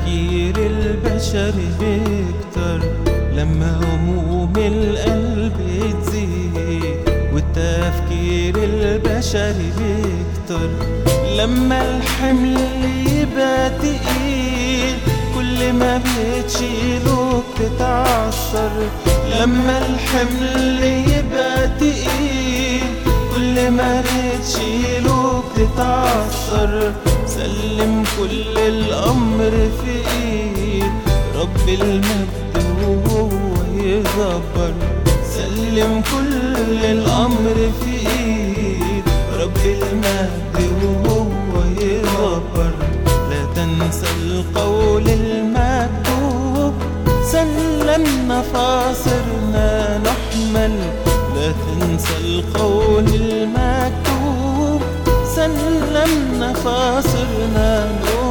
تفكير البشر بيكتر لما هموم القلب تزيد والتفكير البشري بيكتر لما الحمل يبقى تقيل كل ما بتشيله بتتعثر لما الحمل يبقى تقيل كل ما بتشيله بتتعثر سلم كل الأمر في إيد رب المجد وهو يدبر سلم كل الأمر في إيد رب المجد وهو يدبر لا تنسى القول المكتوب سلمنا فاصرنا نحمل لا تنسى القول المكتوب سلمنا فاصرنا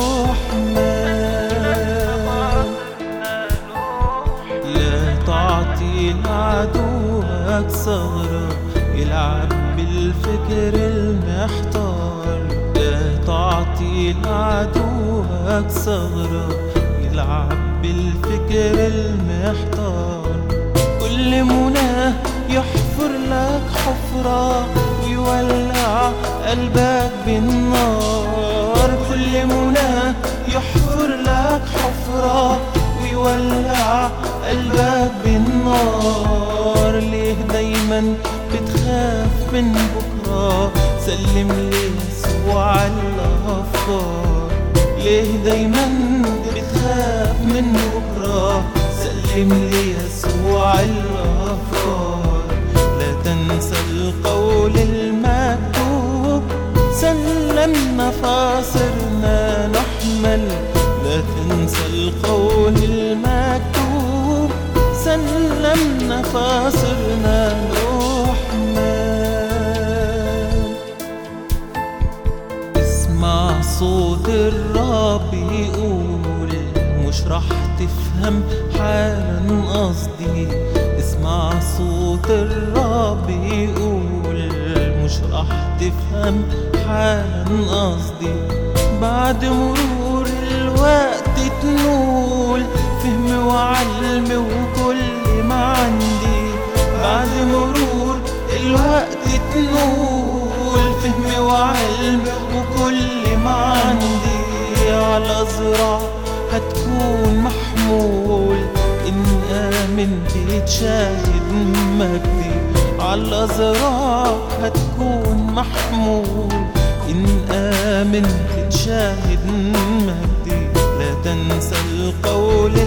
نحمل لا تعطي لعدوك ثغرة يلعب بالفكر المحتار لا تعطي لعدوك ثغرة يلعب بالفكر المحتار كل مناه يحفر لك حفرة ويولع قلبك بالنار كل مناه يحفر لك حفرة ويولع قلبك بالنار ليه دايما بتخاف من بكرة سلم ليسوع الأفكار ليه دايما بتخاف من بكرة سلم ليسوع الأفكار لا تنسى القول المكتوب سلمنا فاصرنا نحمل لا تنسى القول المكتوب سلمنا فاصرنا نحمل اسمع صوت الرب يقول مش راح تفهم حالا قصدي اسمع صوت الرب يقول مش راح تفهم حالا قصدي بعد مرور الوقت تنول فهم وعلم وكل ما عندي بعد مرور الوقت تنول فهم وعلم وكل ما عندي على زرع هتكون محمول إن آمنت تشاهد مجدي على زرع هتكون محمول إن آمنت تشاهد مجدي لا تنسى القول